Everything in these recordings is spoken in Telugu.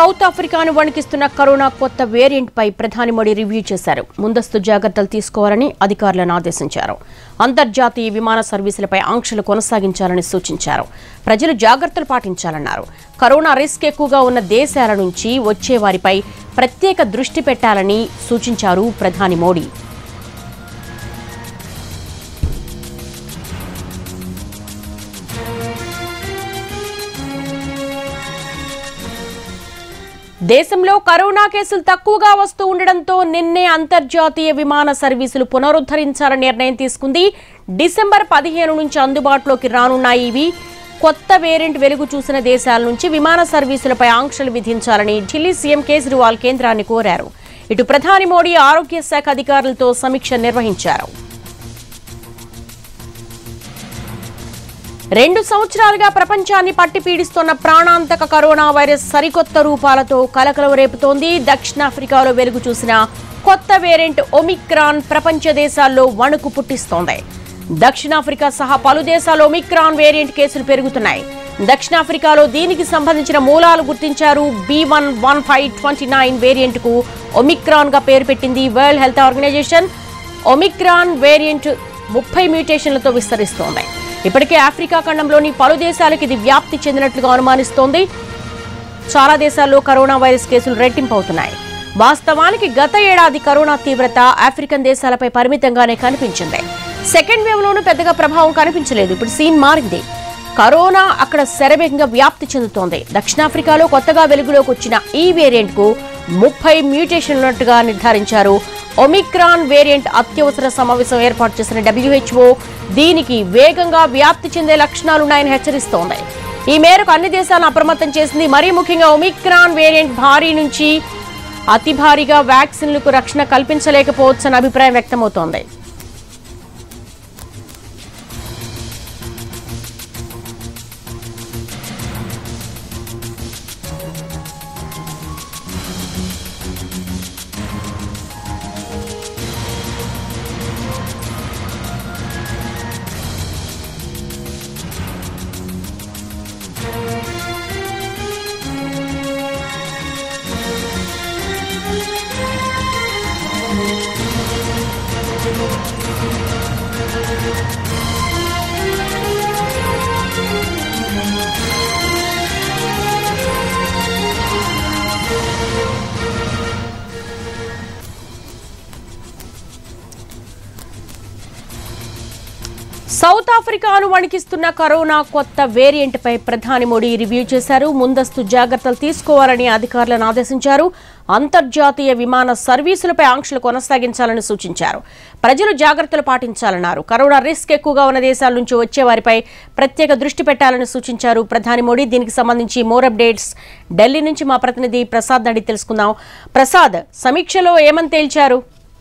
సౌత్ ఆఫ్రికాను వణికిస్తున్న కరోనా కొత్త వేరియంట్ పై ప్రధాని మోడీ రివ్యూ చేశారు ముందస్తు జాగ్రత్తలు తీసుకోవాలని అధికారులను ఆదేశించారు అంతర్జాతీయ విమాన సర్వీసులపై ఆంక్షలు కొనసాగించాలని సూచించారు ప్రజలు జాగ్రత్తలు పాటించాలన్నారు కరోనా రిస్క్ ఎక్కువగా ఉన్న దేశాల నుంచి వచ్చే వారిపై ప్రత్యేక దృష్టి పెట్టాలని సూచించారు ప్రధాని మోడీ దేశంలో కరోనా కేసులు తక్కువగా వస్తూ ఉండడంతో నిన్నే అంతర్జాతీయ విమాన సర్వీసులు పునరుద్ధరించాలని నిర్ణయం తీసుకుంది డిసెంబర్ పదిహేను నుంచి అందుబాటులోకి రానున్నాయి ఇవి కొత్త వేరియంట్ వెలుగు చూసిన దేశాల నుంచి విమాన సర్వీసులపై ఆంక్షలు విధించాలని ఢిల్లీ సీఎం కేజ్రీవాల్ కేంద్రాన్ని కోరారు ఇటు ప్రధాని మోడీ ఆరోగ్య శాఖ అధికారులతో సమీక్ష నిర్వహించారు రెండు సంవత్సరాలుగా ప్రపంచాన్ని పట్టి పీడిస్తున్న ప్రాణాంతక కరోనా వైరస్ సరికొత్త రూపాలతో కలకలం రేపుతోంది దక్షిణాఫ్రికాలో వెలుగు చూసిన కొత్త వేరియంట్ ఒమిక్రాన్ ప్రపంచ దేశాల్లో వణుకు పుట్టిస్తోంది దక్షిణాఫ్రికా సహా పలు దేశాల్లో ఒమిక్రాన్ వేరియంట్ కేసులు పెరుగుతున్నాయి దక్షిణాఫ్రికాలో దీనికి సంబంధించిన మూలాలు గుర్తించారు B one one five twenty nine variant కు ఒమిక్రాన్ గా పేరు పెట్టింది World Health Organization Omicron variant ముప్పై మ్యూటేషన్లతో విస్తరిస్తోంది ఇప్పటికే ఆఫ్రికా ఖండంలోని పలు దేశాలకు ఇది వ్యాప్తి చెందినట్లుగా అనుమానిస్తోంది చాలా దేశాల్లో కరోనా వైరస్ కేసులు రెట్టింపు అవుతున్నాయి వాస్తవానికి గత ఏడాది కరోనా తీవ్రత ఆఫ్రికన్ దేశాలపై పరిమితంగానే కనిపించింది సెకండ్ వేవ్ లోనూ పెద్దగా ప్రభావం కనిపించలేదు ఇప్పుడు సీన్ మారింది కరోనా అక్కడ శరవేగంగా వ్యాప్తి చెందుతోంది దక్షిణాఫ్రికాలో కొత్తగా వెలుగులోకి వచ్చిన ఈ వేరియంట్ కు ముప్పై మ్యూటేషన్ ఉన్నట్టుగా నిర్ధారించారు ఒమిక్రాన్ వేరియంట్ అత్యవసర సమావేశం ఏర్పాటు చేసిన డబ్ల్యూహెచ్ఓ దీనికి వేగంగా వ్యాప్తి చెందే లక్షణాలున్నాయని హెచ్చరిస్తోంది ఈ మేరకు అన్ని దేశాలను అప్రమత్తం చేసింది మరీ ముఖ్యంగా ఒమిక్రాన్ వేరియంట్ భారీ నుంచి అతి భారీగా వ్యాక్సిన్లకు రక్షణ కల్పించలేకపోవచ్చన్న అభిప్రాయం వ్యక్తమవుతోంది సౌత్ ఆఫ్రికాను వణికిస్తున్న కరోనా కొత్త వేరియంట్ పై ప్రధాని మోడీ రివ్యూ చేశారు ముందస్తు జాగ్రత్తలు తీసుకోవాలని అధికారులను ఆదేశించారు అంతర్జాతీయ విమాన సర్వీసులపై ఆంక్షలు కొనసాగించాలని సూచించారు ప్రజలు జాగ్రత్తలు పాటించాలన్నారు కరోనా రిస్క్ ఎక్కువగా ఉన్న దేశాల నుంచి వచ్చే వారిపై ప్రత్యేక దృష్టి పెట్టాలని సూచించారు ప్రధాని మోడీ దీనికి సంబంధించి మోర్ అప్డేట్స్ ఢిల్లీ నుంచి మా ప్రతినిధి ప్రసాద్ అడిగి తెలుసుకుందాం ప్రసాద్ సమీక్షలో ఏమని తేల్చారు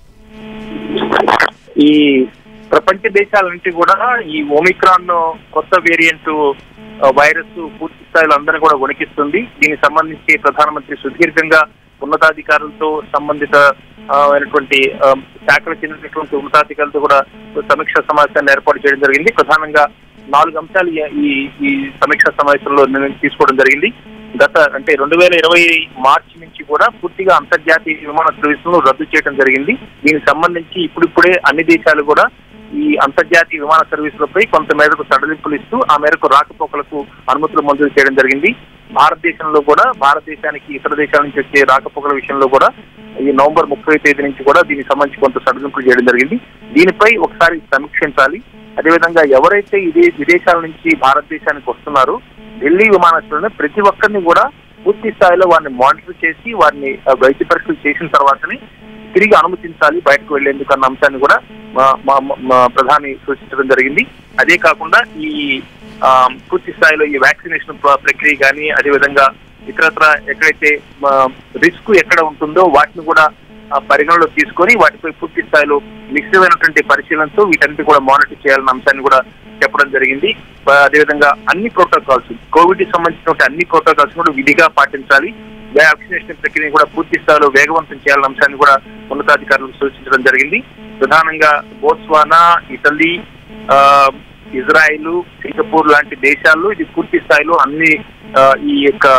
ఈ ప్రపంచ దేశాల నుంచి కూడా ఈ ఒమిక్రాన్ కొత్త వేరియంట్ ఆ, వైరస్ పూర్తి స్థాయిలో అందరినీ కూడా వణికిస్తుంది దీనికి సంబంధించి ప్రధానమంత్రి సుదీర్ఘంగా ఉన్నతాధికారులతో సంబంధిత ఆ, అయినటువంటి ఆ, శాఖలకు చెందినటువంటి ఉన్నతాధికారులతో కూడా సమీక్ష సమావేశాన్ని ఏర్పాటు చేయడం జరిగింది ప్రధానంగా నాలుగు అంశాలు ఈ- ఈ ఈ సమీక్ష సమావేశంలో నిర్ణయం తీసుకోవడం జరిగింది గత అంటే రెండు వేల ఇరవై మార్చి నుంచి కూడా పూర్తిగా అంతర్జాతీయ విమాన సర్వీసులను రద్దు చేయడం జరిగింది దీనికి సంబంధించి ఇప్పుడిప్పుడే అన్ని దేశాలు కూడా ఈ అంతర్జాతీయ విమాన సర్వీసులపై కొంత మేరకు సడలింపులు ఇస్తూ ఆ మేరకు రాకపోకలకు అనుమతులు మంజూరు చేయడం జరిగింది భారతదేశంలో కూడా భారతదేశానికి ఇతర దేశాల నుంచి వచ్చే రాకపోకల విషయంలో కూడా ఈ నవంబర్ ముప్పై తేదీ నుంచి కూడా దీనికి సంబంధించి కొంత సడలింపులు చేయడం జరిగింది దీనిపై ఒకసారి సమీక్షించాలి అదేవిధంగా ఎవరైతే ఇదే విదేశాల నుంచి భారతదేశానికి వస్తున్నారో ఢిల్లీ విమానాశ్రయంలో ప్రతి ఒక్కరిని కూడా పూర్తి స్థాయిలో వారిని మానిటర్ చేసి వారిని ఆ, వైద్య పరీక్షలు చేసిన తర్వాతనే తిరిగి అనుమతించాలి బయటకు వెళ్లేందుకు అన్న అంశాన్ని కూడా మా- మా మా ప్రధాని సూచించడం జరిగింది అదే కాకుండా ఈ ఆ, పూర్తి స్థాయిలో ఈ వ్యాక్సినేషన్ ప్ర- ప్రక్రియ కానీ అదేవిధంగా ఇతరత్ర ఎక్కడైతే రిస్క్ ఎక్కడ ఉంటుందో వాటిని కూడా ఆ, పరిగణలో తీసుకొని వాటిపై పూర్తి స్థాయిలో నిశ్చితమైనటువంటి పరిశీలనతో వీటన్నిటి కూడా మానిటర్ చేయాలన్న అంశాన్ని కూడా చెప్పడం జరిగింది ఆ, అదేవిధంగా అన్ని ప్రోటోకాల్స్ కోవిడ్ కి సంబంధించిన అన్ని ప్రోటోకాల్స్ కూడా విధిగా పాటించాలి వ్యాక్సినేషన్ ప్రక్రియను కూడా పూర్తి స్థాయిలో వేగవంతం చేయాలన్న అంశాన్ని కూడా ఉన్నతాధికారులకు సూచించడం జరిగింది ప్రధానంగా బోట్స్వానా ఇటలీ ఆ, ఇజ్రాయిల్ సింగపూర్ లాంటి దేశాల్లో ఇది పూర్తి స్థాయిలో అన్ని ఆ, ఈ యొక్క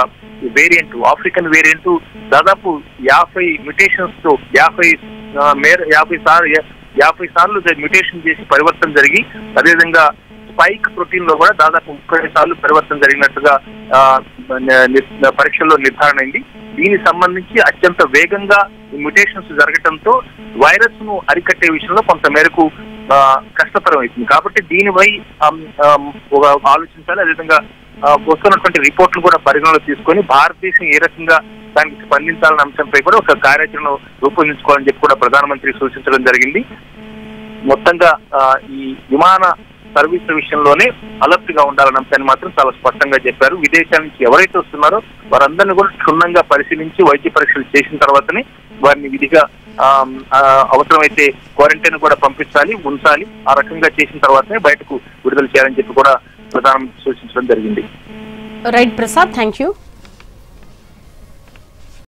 వేరియంట్ ఆఫ్రికన్ వేరియంట్ దాదాపు యాభై మ్యుటేషన్స్ తో యాభై ఆ, మేర యాభై సార్లు యాభై సార్లు మ్యుటేషన్ చేసి పరివర్తన జరిగి అదేవిధంగా స్పైక్ ప్రోటీన్ లో కూడా దాదాపు ముప్పై సార్లు పరివర్తన జరిగినట్టుగా ఆ, న- ని- పరీక్షల్లో నిర్ధారణ అయింది దీనికి సంబంధించి అత్యంత వేగంగా ఈ మ్యుటేషన్స్ జరగడంతో వైరస్ ను అరికట్టే విషయంలో కొంత మేరకు ఆ, కష్టతరం అవుతుంది కాబట్టి దీనిపై ఆమ్, ఆమ్, ఒక ఆలోచించాలి అదేవిధంగా ఆ, వస్తున్నటువంటి రిపోర్ట్లు కూడా పరిగణలో తీసుకొని భారతదేశం ఏ రకంగా దానికి స్పందించాలన్న అంశంపై కూడా ఒక కార్యాచరణ రూపొందించుకోవాలని చెప్పి కూడా ప్రధానమంత్రి సూచించడం జరిగింది మొత్తంగా ఆ, ఈ విమాన సర్వీసుల విషయంలోనే అలర్ట్ గా ఉండాలన్న అంశాన్ని మాత్రం చాలా స్పష్టంగా చెప్పారు విదేశాల నుంచి ఎవరైతే వస్తున్నారో వారందరినీ కూడా క్షుణ్ణంగా పరిశీలించి వైద్య పరీక్షలు చేసిన తర్వాతనే వారిని విధిగా ఆ, ఆ, అవసరమైతే క్వారంటైన్ కూడా పంపించాలి ఉంచాలి ఆ రకంగా చేసిన తర్వాతనే బయటకు విడుదల చేయాలని చెప్పి కూడా ప్రధానమంత్రి సూచించడం జరిగింది రైట్ ప్రసాద్ థ్యాంక్ యూ